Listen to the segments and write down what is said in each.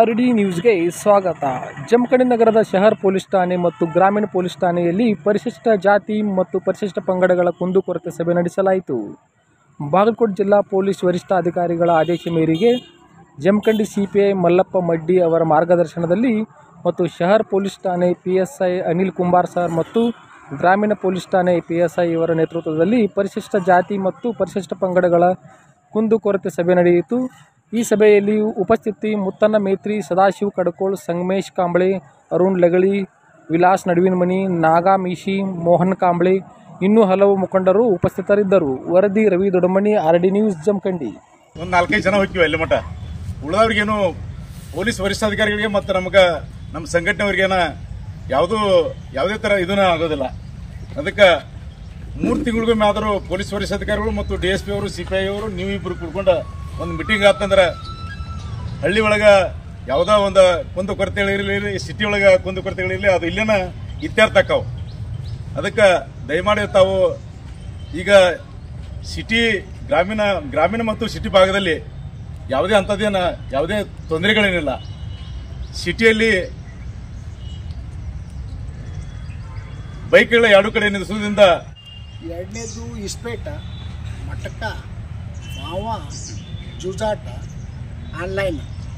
R D ನ್ಯೂಸ್ಗೆ ಸ್ವಾಗತ ಜಮಖಂಡಿ ನಗರದ ಶಹರ್ ಪೊಲೀಸ್ ಠಾಣೆ ಮತ್ತು ಗ್ರಾಮೀಣ ಪೊಲೀಸ್ ಠಾಣೆಯಲ್ಲಿ ಪರಿಶಿಷ್ಟ ಜಾತಿ ಮತ್ತು ಪರಿಶಿಷ್ಟ ಪಂಗಡಗಳ ಕುಂದುಕೊರತೆ ಸಭೆ ನಡೆಸಲಾಯಿತು ಬಾಗಲಕೋಟೆ ಜಿಲ್ಲಾ ಪೊಲೀಸ್ ವರಿಷ್ಠಾಧಿಕಾರಿಗಳ ಆದೇಶ ಮೇರೆಗೆ Jamkhandi C P I Mallappa Maddi ಅವರ ಮಾರ್ಗದರ್ಶನದಲ್ಲಿ ಮತ್ತು ಶಹರ್ ಪೊಲೀಸ್ ಠಾಣೆ P S I Anil Kumbar sir ಮತ್ತು ಗ್ರಾಮೀಣ ಪೊಲೀಸ್ ಠಾಣೆ ಪಿ ಎಸ್ ಐ ಇವರ ನೇತೃತ್ವದಲ್ಲಿ ಪರಿಶಿಷ್ಟ ಜಾತಿ ಮತ್ತು ಪರಿಶಿಷ್ಟ ಪಂಗಡಗಳ ಕುಂದುಕೊರತೆ ಸಭೆ ನಡೆಯಿತು ಈ ಸಭೆಯಲ್ಲಿ ಉಪಸ್ಥಿತಿ ಮುತ್ತನ್ನ ಮೇತ್ರಿ ಸದಾಶಿವ್ ಕಡ್ಕೋಳ್ ಸಂಗಮೇಶ್ ಕಾಂಬಳೆ ಅರುಣ್ ಲಗಳಿ ವಿಲಾಸ್ ನಡುವಿನಮನಿ ನಾಗಾ ಮೀಶಿ ಮೋಹನ್ ಕಾಂಬಳೆ ಇನ್ನೂ ಹಲವು ಮುಖಂಡರು ಉಪಸ್ಥಿತರಿದ್ದರು ವರದಿ Ravi Dodamani R D news Jamkhandi ಒಂದು ನಾಲ್ಕೈದು ಜನ ಹೋಗ್ತೀವಿ ಅಲ್ಲಿ ಮಠ ಉಳಿದವ್ರಿಗೇನು ಪೊಲೀಸ್ ವರಿಷ್ಠಾಧಿಕಾರಿಗಳಿಗೆ ಮತ್ತು ನಮ್ಗೆ ನಮ್ಮ ಸಂಘಟನೆಯವ್ರಿಗೇನ ಯಾವುದೂ ಯಾವುದೇ ಥರ ಇದನ್ನ ಆಗೋದಿಲ್ಲ ಅದಕ್ಕೆ ಮೂರು ತಿಂಗಳಿಗೊಮ್ಮೆ ಆದರೂ ಪೊಲೀಸ್ ವರಿಷ್ಠಾಧಿಕಾರಿಗಳು ಮತ್ತು ಡಿ ಎಸ್ ಪಿ ಅವರು ಸಿ ಪಿ ಐ ಅವರು ನೀವು ಇಬ್ಬರು ಕುಡ್ಕೊಂಡು ಒಂದು ಮೀಟಿಂಗ್ ಆತಂದ್ರೆ ಹಳ್ಳಿ ಒಳಗೆ ಯಾವುದೋ ಒಂದು ಕುಂದು ಕೊರತೆಗಳಿರಲಿ ಸಿಟಿ ಒಳಗೆ ಕುಂದು ಕೊರತೆಗಳಿರಲಿ ಅದು ಇಲ್ಲೇನ ಇತ್ಯರ್ಥ ಆಕಾವು ಅದಕ್ಕೆ ದಯಮಾಡಿ ತಾವು ಈಗ ಸಿಟಿ ಗ್ರಾಮೀಣ ಗ್ರಾಮೀಣ ಮತ್ತು ಸಿಟಿ ಭಾಗದಲ್ಲಿ ಯಾವುದೇ ಅಂಥದ್ದೇನ ಯಾವುದೇ ತೊಂದರೆಗಳೇನಿಲ್ಲ ಸಿಟಿಯಲ್ಲಿ ಬೈಕ್ಗಳ ಎರಡು ಕಡೆ ನಿಲ್ಲಿಸುವುದರಿಂದ ಎರಡನೇದು ಇಸ್ಪೇಟ ಮಟಕ ಮಾವ ಜೂಜಾಟ ಆನ್ಲೈನ್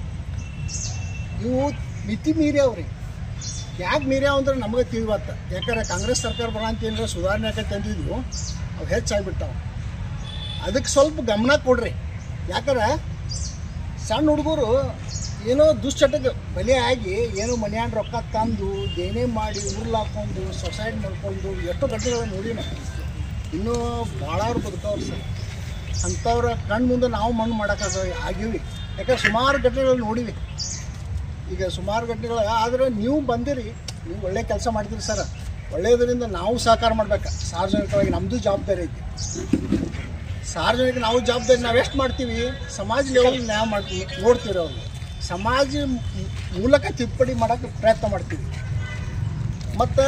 ಇವು ಮಿತಿ ಮೀರ್ಯಾವ್ರಿ ಯಾಕೆ ಮೀರ್ಯಾವ ಅಂದ್ರೆ ನಮಗೆ ತಿಳಿವತ್ತ ಯಾಕಂದ್ರೆ ಕಾಂಗ್ರೆಸ್ ಸರ್ಕಾರ ಬರ ಅಂತ ಏನಾರ ಸುಧಾರಣೆ ಆಕೈತೆ ತಂದಿದ್ವು ಅವು ಹೆಚ್ಚಾಗ್ಬಿಟ್ಟಾವ ಅದಕ್ಕೆ ಸ್ವಲ್ಪ ಗಮನ ಕೊಡ್ರಿ ಯಾಕಂದ್ರೆ ಸಣ್ಣ ಹುಡುಗರು ಏನೋ ದುಶ್ಚಟಕ್ಕೆ ಬಲಿ ಆಗಿ ಏನೋ ಮನ್ಯಾನ ರೊಕ್ಕ ತಂದು ದೇನೇ ಮಾಡಿ ಉರ್ಲ್ ಹಾಕೊಂಡು ಸೊಸೈಡ್ ಮಾಡ್ಕೊಂಡು ಎಷ್ಟೋ ಘಟನೆಗಳು ನೋಡಿ ನಾವು ಇನ್ನೂ ಭಾಳವ್ರು ಬದುಕವ್ರು ಸರ್ ಅಂಥವ್ರ ಕಣ್ಣು ಮುಂದೆ ನಾವು ಮಣ್ಣು ಮಾಡೋಕ್ಕಾಗ ಆಗಿವಿ ಯಾಕಂದ್ರೆ ಸುಮಾರು ಘಟನೆಗಳು ನೋಡಿವಿ ಈಗ ಸುಮಾರು ಘಟನೆಗಳು ಆದರೆ ನೀವು ಬಂದಿರಿ ನೀವು ಒಳ್ಳೆ ಕೆಲಸ ಮಾಡ್ತೀರಿ ಸರ್ ಒಳ್ಳೆಯದರಿಂದ ನಾವು ಸಹಕಾರ ಮಾಡ್ಬೇಕು ಸಾರ್ವಜನಿಕವಾಗಿ ನಮ್ಮದು ಜವಾಬ್ದಾರಿ ಐತಿ ಸಾರ್ವಜನಿಕ ನಾವು ಜವಾಬ್ದಾರಿ ನಾವು ಎಷ್ಟು ಮಾಡ್ತೀವಿ ಸಮಾಜ ಲೆವೆಲ್ ನಾವು ಮಾಡ್ತೀವಿ ನೋಡ್ತೀವಿ ಅವ್ರು ಸಮಾಜ ಮೂ- ಮೂಲಕ ತಿದ್ದುಪಡಿ ಮಾಡೋಕ್ಕೆ ಪ್ರಯತ್ನ ಮಾಡ್ತೀವಿ ಮತ್ತು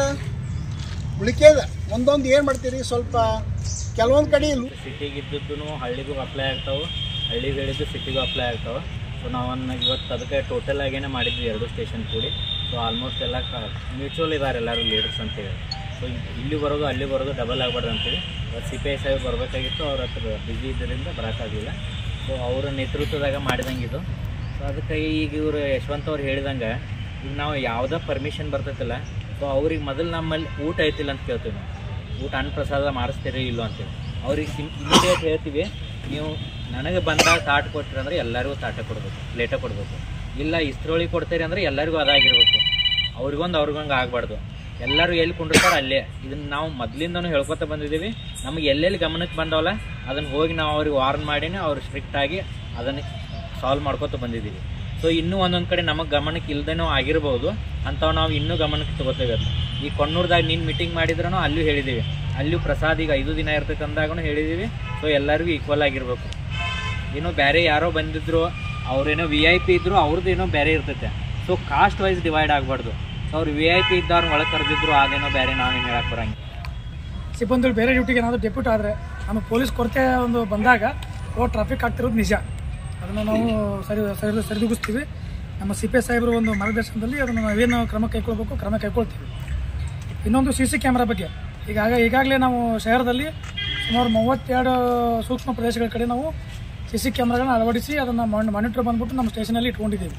ಉಳಿಕೆದ ಒಂದೊಂದು ಏನು ಮಾಡ್ತೀರಿ ಸ್ವಲ್ಪ ಕೆಲವೊಂದು ಕಡೆ ಇಲ್ಲಿ ಸಿಟಿಗೆ ಇದ್ದದ್ದು ಹಳ್ಳಿಗೂ ಅಪ್ಲೈ ಆಗ್ತಾವೆ ಹಳ್ಳಿಗೆ ಹೇಳಿದ್ದು ಸಿಟಿಗೂ ಅಪ್ಲೈ ಆಗ್ತಾವೆ ಸೊ ನಾವನ್ನ ಇವತ್ತು ಅದಕ್ಕೆ ಟೋಟಲ್ ಆಗೇನೆ ಮಾಡಿದ್ವಿ ಎರಡು ಸ್ಟೇಷನ್ ಕೂಡಿ ಸೊ ಆಲ್ಮೋಸ್ಟ್ ಎಲ್ಲ ಮ್ಯೂಚುವಲ್ ಇದ್ದಾರೆ ಎಲ್ಲರೂ ಲೀಡರ್ಸ್ ಅಂತೇಳಿ ಸೊ ಇಲ್ಲಿ ಬರೋದು ಅಲ್ಲಿ ಬರೋದು ಡಬಲ್ ಆಗಬಾರ್ದು ಅಂತೇಳಿ ಸಿ ಪಿ ಐ ಸಾಹೇಬ್ ಬರಬೇಕಾಗಿತ್ತು ಅವ್ರ ಹತ್ರ ಬ್ಯುಸಿ ಇದ್ದರಿಂದ ಬರೋಕ್ಕಾಗಲಿಲ್ಲ ಸೊ ಅವರ ನೇತೃತ್ವದಾಗ ಮಾಡಿದಂಗಿದು ಸೊ ಅದಕ್ಕೆ ಈಗ ಇವರು ಯಶವಂತ್ ಅವ್ರು ಹೇಳಿದಂಗೆ ಈಗ ನಾವು ಯಾವುದೇ ಪರ್ಮಿಷನ್ ಬರ್ತೈತಲ್ಲ ಸೊ ಅವ್ರಿಗೆ ಮೊದಲು ನಮ್ಮಲ್ಲಿ ಊಟ ಐತಿಲ್ಲ ಅಂತ ಕೇಳ್ತೀವಿ ನಾವು ಊಟ ಅನ್ನ ಪ್ರಸಾದ ಮಾಡಿಸ್ತೀರಿ ಇಲ್ಲೋ ಅಂತೇಳಿ ಅವ್ರಿಗೆ ಇಮಿಡಿಯೇಟ್ ಹೇಳ್ತೀವಿ ನೀವು ನನಗೆ ಬಂದಾಗ ತಾಟ್ ಕೊಟ್ರಿ ಅಂದ್ರೆ ಎಲ್ಲರಿಗೂ ತಾಟ ಕೊಡ್ಬೇಕು ಪ್ಲೇಟ ಕೊಡಬೇಕು ಇಲ್ಲ ಇಸ್ತ್ರೋಳಿ ಕೊಡ್ತೀರಿ ಅಂದ್ರೆ ಎಲ್ಲರಿಗೂ ಅದಾಗಿರ್ಬೇಕು ಅವ್ರಿಗೊಂದು ಅವ್ರಿಗೊಂದು ಆಗಬಾರ್ದು ಎಲ್ಲರೂ ಎಲ್ಲಿ ಕುಂಡಿರ್ತಾರೆ ಅಲ್ಲೇ ಇದನ್ನ ನಾವು ಮೊದಲಿಂದನೂ ಹೇಳ್ಕೊತ ಬಂದಿದ್ದೀವಿ ನಮಗೆ ಎಲ್ಲೆಲ್ಲಿ ಗಮನಕ್ಕೆ ಬಂದವಲ್ಲ ಅದನ್ನು ಹೋಗಿ ನಾವು ಅವ್ರಿಗೆ ವಾರ್ನ್ ಮಾಡಿನೇ ಅವ್ರು ಸ್ಟ್ರಿಕ್ಟ್ ಆಗಿ ಅದನ್ನು ಸಾಲ್ವ್ ಮಾಡ್ಕೊತ ಬಂದಿದ್ದೀವಿ ಸೊ ಇನ್ನೂ ಒಂದೊಂದು ಕಡೆ ನಮಗೆ ಗಮನಕ್ಕೆ ಇಲ್ದೇನೋ ಆಗಿರ್ಬೋದು ಅಂಥವು ನಾವು ಇನ್ನೂ ಗಮನಕ್ಕೆ ತಗೋತೇವೆ ಅದು ಈ ಕೊಣ್ಣೂರ್ದಾಗ ನೀನು ಮೀಟಿಂಗ್ ಮಾಡಿದ್ರೂ ಅಲ್ಲೂ ಹೇಳಿದ್ದೀವಿ ಅಲ್ಲೂ ಪ್ರಸಾದ್ ಈಗ ಐದು ದಿನ ಇರ್ತೈತೆ ಅಂದಾಗೂ ಹೇಳಿದ್ದೀವಿ ಸೊ ಎಲ್ಲರಿಗೂ ಈಕ್ವಲ್ ಆಗಿರ್ಬೇಕು ಏನೋ ಬೇರೆ ಯಾರೋ ಬಂದಿದ್ರು ಅವ್ರೇನೋ ವಿ ಐ ಪಿ ಇದ್ರು ಅವ್ರದ್ದು ಏನೋ ಬೇರೆ ಇರ್ತೈತೆ ಸೊ ಕಾಸ್ಟ್ ವೈಸ್ ಡಿವೈಡ್ ಆಗಬಾರ್ದು ಸೊ ಅವ್ರು ವಿ ಐ ಪಿ ಇದ್ದವ್ರನ್ನ ಒಳಗೆ ಕರೆದಿದ್ರು ಅದೇನೋ ಬೇರೆ ನಾವೇನು ಹೇಳಕ್ಕೆ ಬರಂಗಿಲ್ಲ ಸಿಬ್ಬಂದಿಗಳು ಬೇರೆ ಡ್ಯೂಟಿಗೆ ಏನಾದರೂ ಡೆಪ್ಯೂಟ್ ಆದರೆ ನಮಗೆ ಪೊಲೀಸ್ ಕೊರತೆ ಒಂದು ಬಂದಾಗ ಓ ಟ್ರಾಫಿಕ್ ಆಗ್ತಿರೋದು ನಿಜ ಅದನ್ನು ನಾವು ಸರಿ ಸರಿ ಸರಿದೂಗಿಸ್ತೀವಿ ನಮ್ಮ ಸಿ ಪಿ ಎಸ್ ಸಾಹೇಬರು ಒಂದು ಮಾರ್ಗದರ್ಶನದಲ್ಲಿ ಅದನ್ನು ನಾವೇನು ಕ್ರಮ ಕೈಗೊಳ್ಬೇಕು ಕ್ರಮ ಕೈಗೊಳ್ತೀವಿ ಇನ್ನೊಂದು ಸಿ ಸಿ ಕ್ಯಾಮ್ರಾ ಬಗ್ಗೆ ಈಗಾಗ ಈಗಾಗಲೇ ನಾವು ಶಹರದಲ್ಲಿ ಸುಮಾರು ಮೂವತ್ತೆರಡು ಸೂಕ್ಷ್ಮ ಪ್ರದೇಶಗಳ ಕಡೆ ನಾವು ಸಿ ಸಿ ಕ್ಯಾಮ್ರಾಗಳನ್ನ ಅಳವಡಿಸಿ ಅದನ್ನು ಮಾನಿಟರ್ ಬಂದ್ಬಿಟ್ಟು ನಮ್ಮ ಸ್ಟೇಷನಲ್ಲಿ ಇಟ್ಕೊಂಡಿದ್ದೀವಿ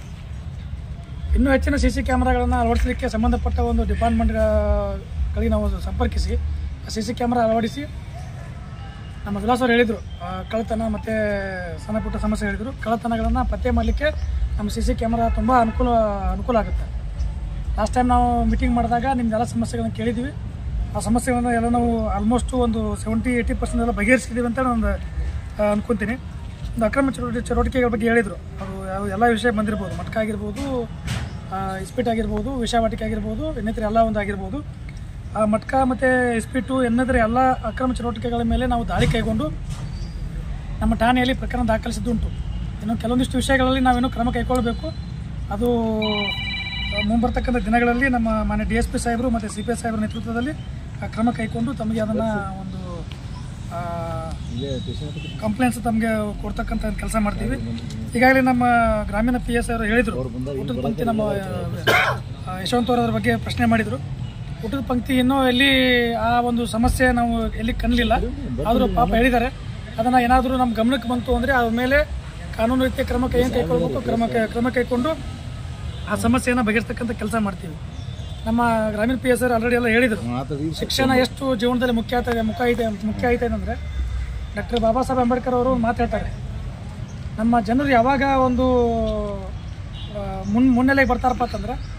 ಇನ್ನೂ ಹೆಚ್ಚಿನ ಸಿ ಸಿ ಕ್ಯಾಮ್ರಾಗಳನ್ನು ಅಳವಡಿಸಲಿಕ್ಕೆ ಸಂಬಂಧಪಟ್ಟ ಒಂದು ಡಿಪಾರ್ಟ್ಮೆಂಟ್ಗಳಿಗೆ ನಾವು ಸಂಪರ್ಕಿಸಿ ಸಿ ಸಿ ಕ್ಯಾಮ್ರಾ ಅಳವಡಿಸಿ ನಮ್ಮ ವಿಲಾಸ್ ಅವರು ಹೇಳಿದರು ಕಳ್ಳತನ ಮತ್ತು ಸಣ್ಣ ಪುಟ್ಟ ಸಮಸ್ಯೆ ಹೇಳಿದರು ಕಳ್ಳತನಗಳನ್ನು ಪತ್ತೆ ಮಾಡಲಿಕ್ಕೆ ನಮ್ಮ ಸಿ ಸಿ ಕ್ಯಾಮ್ರಾ ತುಂಬ ಅನುಕೂಲ ಅನುಕೂಲ ಆಗುತ್ತೆ ಲಾಸ್ಟ್ ಟೈಮ್ ನಾವು ಮೀಟಿಂಗ್ ಮಾಡಿದಾಗ ನಿಮ್ದೆಲ್ಲ ಸಮಸ್ಯೆಗಳನ್ನ ಕೇಳಿದ್ದೀವಿ ಆ ಸಮಸ್ಯೆಗಳನ್ನ ಎಲ್ಲ ನಾವು ಆಲ್ಮೋಸ್ಟ್ ಒಂದು ಸೆವೆಂಟಿ ಏಯ್ಟಿ ಪರ್ಸೆಂಟ್ ಎಲ್ಲ ಬಗೆಹರಿಸಿದ್ದೀವಿ ಅಂತ ಒಂದು ಆ, ಅನ್ಕೊಂತೀನಿ ಒಂದು ಅಕ್ರಮ ಚಟುವಟಿಕೆ ಚಟುವಟಿಕೆಗಳ ಬಗ್ಗೆ ಹೇಳಿದರು ಅದು ಯಾವ ಎಲ್ಲ ವಿಷಯ ಬಂದಿರ್ಬೋದು ಮಟ್ಕ ಆಗಿರ್ಬೋದು ಆ, ಇಸ್ಪೀಟ್ ಆಗಿರ್ಬೋದು ವಿಷವಾಟಿಕೆ ಆಗಿರ್ಬೋದು ಇನ್ನಿತರ ಎಲ್ಲ ಒಂದು ಆಗಿರ್ಬೋದು ಆ ಮಟ್ಕ ಮತ್ತು ಇಸ್ಪೀಟು ಎನ್ನದ್ರ ಎಲ್ಲ ಅಕ್ರಮ ಚಟುವಟಿಕೆಗಳ ಮೇಲೆ ನಾವು ದಾಳಿ ಕೈಗೊಂಡು ನಮ್ಮ ಠಾಣೆಯಲ್ಲಿ ಪ್ರಕರಣ ದಾಖಲಿಸಿದ್ದುಂಟು ಇನ್ನು ಕೆಲವೊಂದಿಷ್ಟು ವಿಷಯಗಳಲ್ಲಿ ನಾವೇನು ಕ್ರಮ ಕೈಗೊಳ್ಳಬೇಕು ಅದು ಆ, ಮುಂಬರ್ತಕ್ಕಂಥ ದಿನಗಳಲ್ಲಿ ನಮ್ಮ ಮಾನ್ಯ ಡಿ ಎಸ್ ಪಿ ಸಾಹೇಬರು ಮತ್ತು ಸಿ ಪಿ ಎಸ್ ಸಾಹೇಬರ ನೇತೃತ್ವದಲ್ಲಿ ಆ ಕ್ರಮ ಕೈಗೊಂಡು ತಮಗೆ ಅದನ್ನು ಒಂದು ಕಂಪ್ಲೇಂಟ್ಸ್ ತಮಗೆ ಕೊಡ್ತಕ್ಕಂಥ ಕೆಲಸ ಮಾಡ್ತೀವಿ ಈಗಾಗಲೇ ನಮ್ಮ ಗ್ರಾಮೀಣ ಪಿ ಎಸ್ ಅವರು ಹೇಳಿದರು ಊಟದ ಪಂಕ್ತಿ ನಮ್ಮ ಆ, ಯಶವಂತ್ ಅವ್ರ ಅದ್ರ ಬಗ್ಗೆ ಪ್ರಶ್ನೆ ಮಾಡಿದರು ಊಟದ ಪಂಕ್ತಿ ಇನ್ನೂ ಎಲ್ಲಿ ಆ ಒಂದು ಸಮಸ್ಯೆ ನಾವು ಎಲ್ಲಿ ಕಾಣಲಿಲ್ಲ ಆದರೂ ಪಾಪ ಹೇಳಿದ್ದಾರೆ ಅದನ್ನು ಏನಾದರೂ ನಮ್ಮ ಗಮನಕ್ಕೆ ಬಂತು ಅಂದರೆ ಅದ್ರ ಮೇಲೆ ಕಾನೂನು ರೀತಿಯ ಕ್ರಮ ಕೈ ಏನು ಕೈಗೊಳ್ಬೇಕು ಕ್ರಮ ಕೈ- ಕ್ರಮ ಕೈಕೊಂಡು ಆ ಸಮಸ್ಯೆಯನ್ನು ಬಗೆಹರಿಸ್ತಕ್ಕಂಥ ಕೆಲಸ ಮಾಡ್ತೀವಿ ನಮ್ಮ ಗ್ರಾಮೀಣ ಪಿ ಎಸ್ ಆರ್ ಆಲ್ರೆಡಿ ಎಲ್ಲ ಹೇಳಿದರು ಶಿಕ್ಷಣ ಎಷ್ಟು ಜೀವನದಲ್ಲಿ ಮುಖ್ಯ ಆಗ್ತದೆ ಮುಖ್ಯ ಐತೆ ಮುಖ್ಯ ಐತೆ ಅಂದರೆ ಡಾಕ್ಟರ್ ಬಾಬಾ ಸಾಹೇಬ್ ಅಂಬೇಡ್ಕರ್ ಅವರು ಮಾತಾಡ್ತಾರೆ ನಮ್ಮ ಜನರು ಯಾವಾಗ ಒಂದು ಆ, ಮುನ್ ಮುನ್ನೆಲೆಗೆ ಬರ್ತಾರಪ್ಪ ಅಂತಂದ್ರೆ